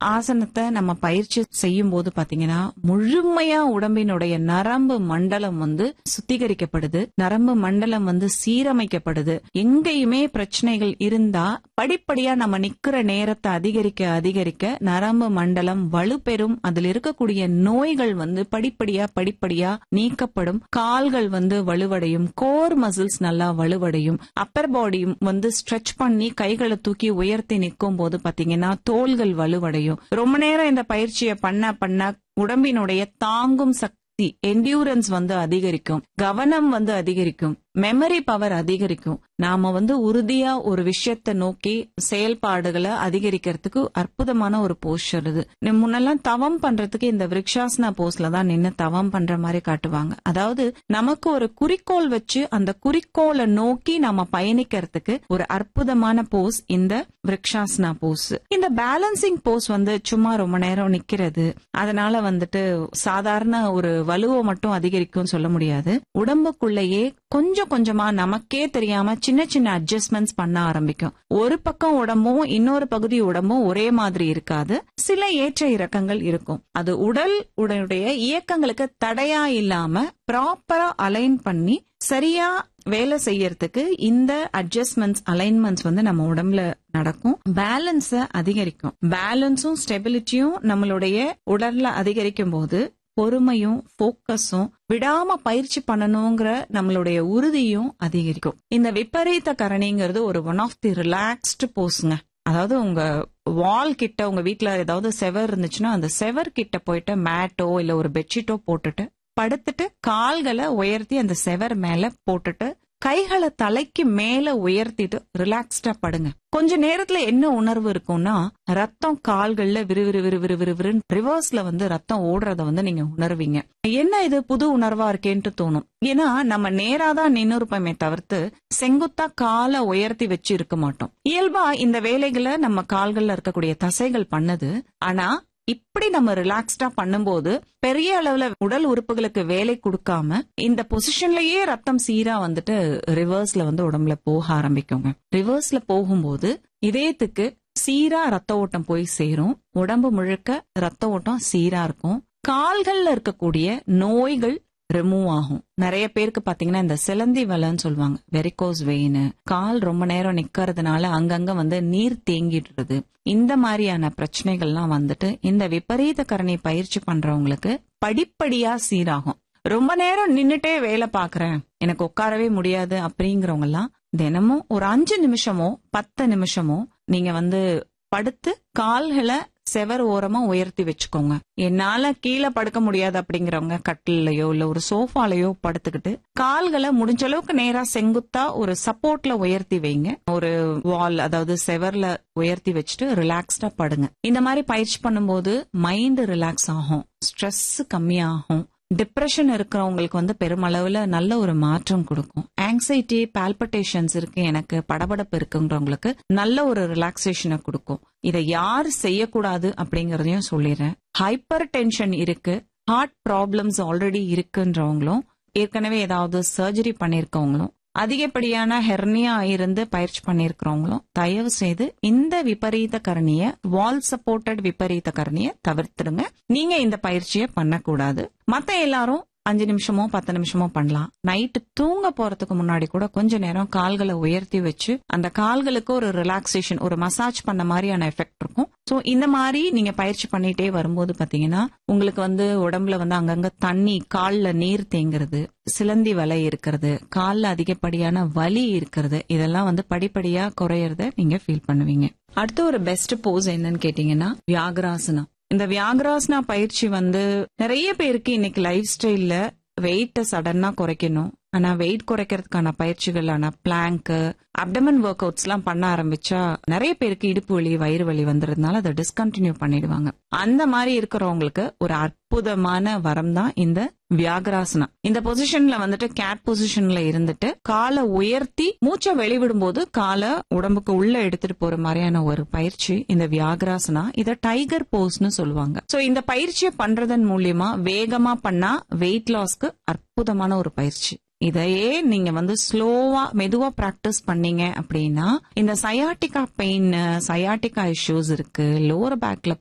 ஆசனத்தை நம்ம பயிற்சி செய்யும் போது பாத்தீங்கன்னா முழுமையா உடம்பினுடைய நரம்பு மண்டலம் வந்து சுத்திகரிக்கப்படுது நரம்பு மண்டலம் வந்து சீரமைக்கப்படுது எங்கேயுமே பிரச்சனைகள் இருந்தா படிப்படியா நம்ம நிக்கிற நேரத்தை அதிகரிக்க அதிகரிக்க நரம்பு மண்டலம் வலுப்பெறும் அதில் இருக்கக்கூடிய நோய்கள் வந்து படிப்படியா படிப்படியா நீக்கப்படும் கால்கள் வந்து வலுவடையும் கோர் மசில்ஸ் நல்லா வலுவடையும் அப்பர் பாடி வந்து ஸ்ட்ரெச் பண்ணி கைகளை தூக்கி உயர்த்தி நிற்கும் போது பாத்தீங்கன்னா தோள்கள் வலுவடையும் ரொம்ப நேரம் இந்த பயிற்சியை பண்ண பண்ண உடம்பினுடைய தாங்கும் சக்தி என்டியூரன்ஸ் வந்து அதிகரிக்கும் கவனம் வந்து அதிகரிக்கும் மெமரி பவர் அதிகரிக்கும் நாம வந்து உறுதியா ஒரு விஷயத்தை நோக்கி செயல்பாடுகளை அதிகரிக்கிறதுக்கு அற்புதமான ஒரு போஸ்டர் இது நம்ம முன்னெல்லாம் தவம் பண்றதுக்கு இந்த விருக்ஷாசனா போஸ்ல தான் நின்னு தவம் பண்ற மாதிரி காட்டுவாங்க அதாவது நமக்கு ஒரு குறிக்கோள் வச்சு அந்த குறிக்கோளை நோக்கி நாம பயணிக்கிறதுக்கு ஒரு அற்புதமான போஸ் இந்த விருக்ஷாசனா போஸ் இந்த பேலன்சிங் போஸ் வந்து சும்மா ரொம்ப நேரம் நிக்கிறது அதனால வந்துட்டு சாதாரண ஒரு வலுவை மட்டும் அதிகரிக்கும் சொல்ல முடியாது உடம்புக்குள்ளேயே கொஞ்சம் கொஞ்சமா நமக்கே தெரியாம சின்ன சின்ன அட்ஜஸ்ட்மெண்ட்ஸ் பண்ண ஆரம்பிக்கும் ஒரு பக்கம் உடம்பும் இன்னொரு பகுதி உடம்பும் ஒரே மாதிரி இருக்காது சில ஏற்ற இறக்கங்கள் இருக்கும் அது உடல் உடனுடைய இயக்கங்களுக்கு தடையா இல்லாம ப்ராப்பரா அலைன் பண்ணி சரியா வேலை செய்யறதுக்கு இந்த அட்ஜஸ்ட்மெண்ட்ஸ் அலைன்மெண்ட்ஸ் வந்து நம்ம உடம்புல நடக்கும் பேலன்ஸ அதிகரிக்கும் பேலன்ஸும் ஸ்டெபிலிட்டியும் நம்மளுடைய உடல்ல அதிகரிக்கும் போது பொறுமையும் போக்கஸும் விடாம பயிற்சி பண்ணணுங்கிற நம்மளுடைய உறுதியும் அதிகரிக்கும் இந்த விபரீத கரணிங்கிறது ஒரு ஒன் ஆஃப் தி ரிலாக்ஸ்டு போஸுங்க அதாவது உங்க வால் கிட்ட உங்க வீட்ல ஏதாவது செவர் இருந்துச்சுன்னா அந்த செவர் கிட்ட போயிட்டு மேட்டோ இல்ல ஒரு பெட்ஷீட்டோ போட்டுட்டு படுத்துட்டு கால்களை உயர்த்தி அந்த செவர் மேல போட்டுட்டு கைகளை தலைக்கு மேல உயர்த்திட்டு ரிலாக்ஸ்டா படுங்க கொஞ்ச நேரத்துல என்ன உணர்வு இருக்கும்னா ரத்தம் கால்கள்ல விறுவிறு விறுவிறு விறுவிறுன்னு ரிவர்ஸ்ல வந்து ரத்தம் ஓடுறத வந்து நீங்க உணர்வீங்க என்ன இது புது உணர்வா இருக்கேன்ட்டு தோணும் ஏன்னா நம்ம நேராதான் நின்னு இருப்போமே தவிர்த்து செங்குத்தா காலை உயர்த்தி வச்சு இருக்க மாட்டோம் இயல்பா இந்த வேலைகளை நம்ம கால்கள்ல இருக்கக்கூடிய தசைகள் பண்ணுது ஆனா இப்படி நம்ம ரிலாக்ஸ்டா பண்ணும்போது பெரிய அளவுல உடல் உறுப்புகளுக்கு வேலை கொடுக்காம இந்த பொசிஷன்லயே ரத்தம் சீரா வந்துட்டு ரிவர்ஸ்ல வந்து உடம்புல போக ஆரம்பிக்குங்க ரிவர்ஸ்ல போகும்போது இதயத்துக்கு சீரா ரத்த ஓட்டம் போய் சேரும் உடம்பு முழுக்க ரத்த ஓட்டம் சீரா இருக்கும் கால்கள்ல இருக்கக்கூடிய நோய்கள் ரிமூவ் ஆகும் நிறைய பேருக்கு பாத்தீங்கன்னா இந்த சிலந்தி வலைன்னு சொல்லுவாங்க வெரிகோஸ் வெயின் கால் ரொம்ப நேரம் நிக்கிறதுனால அங்கங்க வந்து நீர் தேங்கிடுறது இந்த மாதிரியான பிரச்சனைகள்லாம் வந்துட்டு இந்த விபரீத கரணை பயிற்சி பண்றவங்களுக்கு படிப்படியா சீராகும் ரொம்ப நேரம் நின்னுட்டே வேலை பாக்குறேன் எனக்கு உட்காரவே முடியாது அப்படிங்கிறவங்க எல்லாம் தினமும் ஒரு அஞ்சு நிமிஷமோ பத்து நிமிஷமோ நீங்க வந்து படுத்து கால்களை செவர் ஓரமா உயர்த்தி வச்சுக்கோங்க என்னால கீழே படுக்க முடியாது அப்படிங்கிறவங்க கட்டிலையோ இல்ல ஒரு சோஃபாலையோ படுத்துக்கிட்டு கால்களை முடிஞ்ச அளவுக்கு நேரா செங்குத்தா ஒரு சப்போர்ட்ல உயர்த்தி வைங்க ஒரு வால் அதாவது செவர்ல உயர்த்தி வச்சுட்டு ரிலாக்ஸ்டா படுங்க இந்த மாதிரி பயிற்சி பண்ணும்போது மைண்ட் ரிலாக்ஸ் ஆகும் ஸ்ட்ரெஸ் கம்மியாகும் டிப்ரெஷன் இருக்கிறவங்களுக்கு வந்து பெருமளவுல நல்ல ஒரு மாற்றம் கொடுக்கும் ஆங்ஸைட்டி பால்பட்டேஷன்ஸ் இருக்கு எனக்கு படபடப்பு இருக்குங்கிறவங்களுக்கு நல்ல ஒரு ரிலாக்ஸேஷனை கொடுக்கும் இதை யார் செய்யக்கூடாது அப்படிங்கறதையும் சொல்லிடுறேன் ஹைப்பர் டென்ஷன் இருக்கு ஹார்ட் ப்ராப்ளம்ஸ் ஆல்ரெடி இருக்குன்றவங்களும் ஏற்கனவே ஏதாவது சர்ஜரி பண்ணிருக்கவங்களும் அதிகப்படியான ஹெர்னியா இருந்து பயிற்சி பண்ணிருக்கிறவங்களும் தயவு செய்து இந்த விபரீத கரணிய வால் சப்போர்ட்டட் விபரீத கரணிய தவிர்த்துடுங்க நீங்க இந்த பயிற்சியை பண்ணக்கூடாது மத்த எல்லாரும் அஞ்சு நிமிஷமோ பத்து நிமிஷமோ பண்ணலாம் நைட்டு தூங்க போறதுக்கு முன்னாடி கூட கொஞ்ச நேரம் கால்களை உயர்த்தி வச்சு அந்த கால்களுக்கு ஒரு ரிலாக்ஸேஷன் ஒரு மசாஜ் பண்ண மாதிரியான எஃபெக்ட் இருக்கும் சோ இந்த மாதிரி நீங்க பயிற்சி பண்ணிட்டே வரும்போது பாத்தீங்கன்னா உங்களுக்கு வந்து உடம்புல வந்து அங்கங்க தண்ணி கால்ல நீர் தேங்குறது சிலந்தி வலை இருக்கிறது கால்ல அதிகப்படியான வலி இருக்கிறது இதெல்லாம் வந்து படிப்படியா குறையறத நீங்க ஃபீல் பண்ணுவீங்க அடுத்து ஒரு பெஸ்ட் போஸ் என்னன்னு கேட்டீங்கன்னா வியாகராசனம் இந்த வியாகராசனா பயிற்சி வந்து நிறைய பேருக்கு இன்னைக்கு லைஃப் ஸ்டைல்ல வெயிட்ட சடனா குறைக்கணும் ஆனா வெயிட் குறைக்கிறதுக்கான பயிற்சிகளான பிளாங்க் அப்டமன் ஒர்க் அவுட்ஸ் எல்லாம் பண்ண ஆரம்பிச்சா நிறைய பேருக்கு இடுப்பு வலி வயிறு வலி வந்துறதுனால அதை டிஸ்கண்டினியூ பண்ணிடுவாங்க அந்த மாதிரி இருக்கிறவங்களுக்கு ஒரு அற்புதமான வரம் தான் இந்த வியாகராசனா இந்த பொசிஷன்ல வந்துட்டு கேட் பொசிஷன்ல இருந்துட்டு காலை உயர்த்தி மூச்சை வெளிவிடும் போது காலை உடம்புக்கு உள்ள எடுத்துட்டு போற மாதிரியான ஒரு பயிற்சி இந்த வியாகராசனா இத டைகர் போஸ்னு சொல்லுவாங்க சோ இந்த பயிற்சியை பண்றதன் மூலியமா வேகமா பண்ணா வெயிட் லாஸ்க்கு அற்புதமான ஒரு பயிற்சி இதையே நீங்க வந்து ஸ்லோவா மெதுவா பிராக்டிஸ் பண்ணீங்க அப்படின்னா இந்த சயாட்டிகா பெயின் சயாட்டிகா இஷ்யூஸ் இருக்கு லோவர் பேக்ல